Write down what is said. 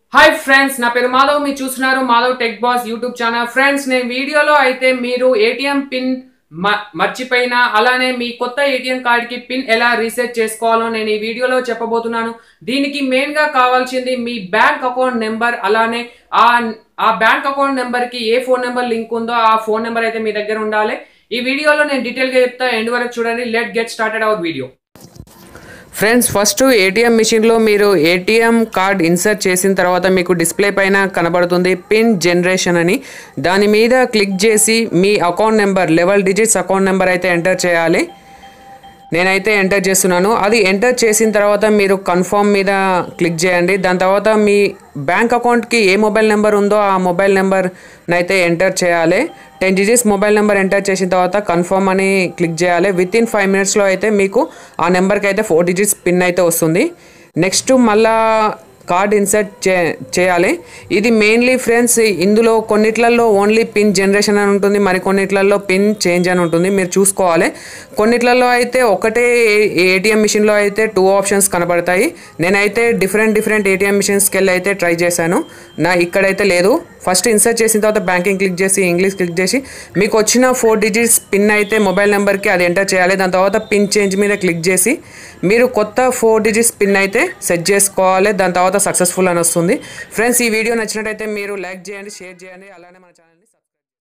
hi friends నా పేరు మాధవ్ మీరు చూస్తున్నారు Madhav tech boss YouTube channel friends నేను వీడియోలో అయితే మీరు ఏటీఎం పిన్ మ- మర్చిపోయినా అలానే మీ కొత్త ఏటీఎం కార్డ్కి పిన్ ఎలా రీసెట్ చేసుకోవాలో నేను ఈ వీడియోలో చెప్పబోతున్నాను దీనికి మెయిన్గా కావాల్సింది మీ బ్యాంక్ అకౌంట్ నెంబర్ అలానే ఆ ఆ బ్యాంక్ అకౌంట్ నెంబర్కి ఏ ఫోన్ నెంబర్ లింక్ ఉందో ఆ ఫోన్ నెంబర్ అయితే మీ దగ్గర ఉండాలి ఈ వీడియోలో నేను డీటెయిల్గా చెప్తా ఎండ్ వరకు చూడండి let get started our video friends first ATM మిషన్లో మీరు ఏటీఎం కార్డ్ ఇన్సర్ట్ చేసిన తర్వాత మీకు డిస్ప్లే పైన కనబడుతుంది పిన్ జనరేషన్ అని దాని మీద క్లిక్ చేసి మీ account number level digits account number అయితే ఎంటర్ చేయాలి నేనైతే ఎంటర్ చేస్తున్నాను అది ఎంటర్ చేసిన తర్వాత మీరు కన్ఫర్మ్ మీద క్లిక్ చేయండి దాని తర్వాత మీ బ్యాంక్ అకౌంట్కి ఏ మొబైల్ నెంబర్ ఉందో ఆ మొబైల్ నెంబర్ అయితే ఎంటర్ చేయాలి ten digits mobile number enter చేసిన తర్వాత కన్ఫర్మ్ అని క్లిక్ చేయాలి విత్ ఇన్ ఫైవ్ మినిట్స్లో అయితే మీకు ఆ నెంబర్కి అయితే ఫోర్ డిజిట్స్ పిన్ అయితే వస్తుంది నెక్స్ట్ మళ్ళా కార్డ్ ఇన్సర్ట్ చే చేయాలి ఇది మెయిన్లీ ఫ్రెండ్స్ ఇందులో కొన్నిట్లలో ఓన్లీ పిన్ జనరేషన్ అని ఉంటుంది మరి కొన్నిట్లలో పిన్ చేంజ్ అని ఉంటుంది మీరు చూసుకోవాలి కొన్నిట్లలో అయితే ఒకటే ఏటీఎం మిషన్లో అయితే టూ ఆప్షన్స్ కనబడతాయి నేనైతే డిఫరెంట్ డిఫరెంట్ ఏటీఎం మిషన్స్కి వెళ్ళి అయితే ట్రై చేశాను నా ఇక్కడైతే లేదు ఫస్ట్ ఇన్సర్ట్ చేసిన తర్వాత బ్యాంకింగ్ క్లిక్ చేసి ఇంగ్లీష్ క్లిక్ చేసి మీకు వచ్చిన ఫోర్ డిజిట్స్ పిన్ అయితే మొబైల్ నెంబర్కి అది ఎంటర్ చేయాలి దాని తర్వాత పిన్ చేంజ్ మీద క్లిక్ చేసి మీరు కొత్త ఫోర్ డిజిట్స్ పిన్ అయితే సెట్ చేసుకోవాలి దాని తర్వాత సక్సెస్ఫుల్ అని వస్తుంది ఫ్రెండ్స్ ఈ వీడియో నచ్చినట్టయితే మీరు లైక్ చేయండి షేర్ చేయండి అలానే మన ఛానల్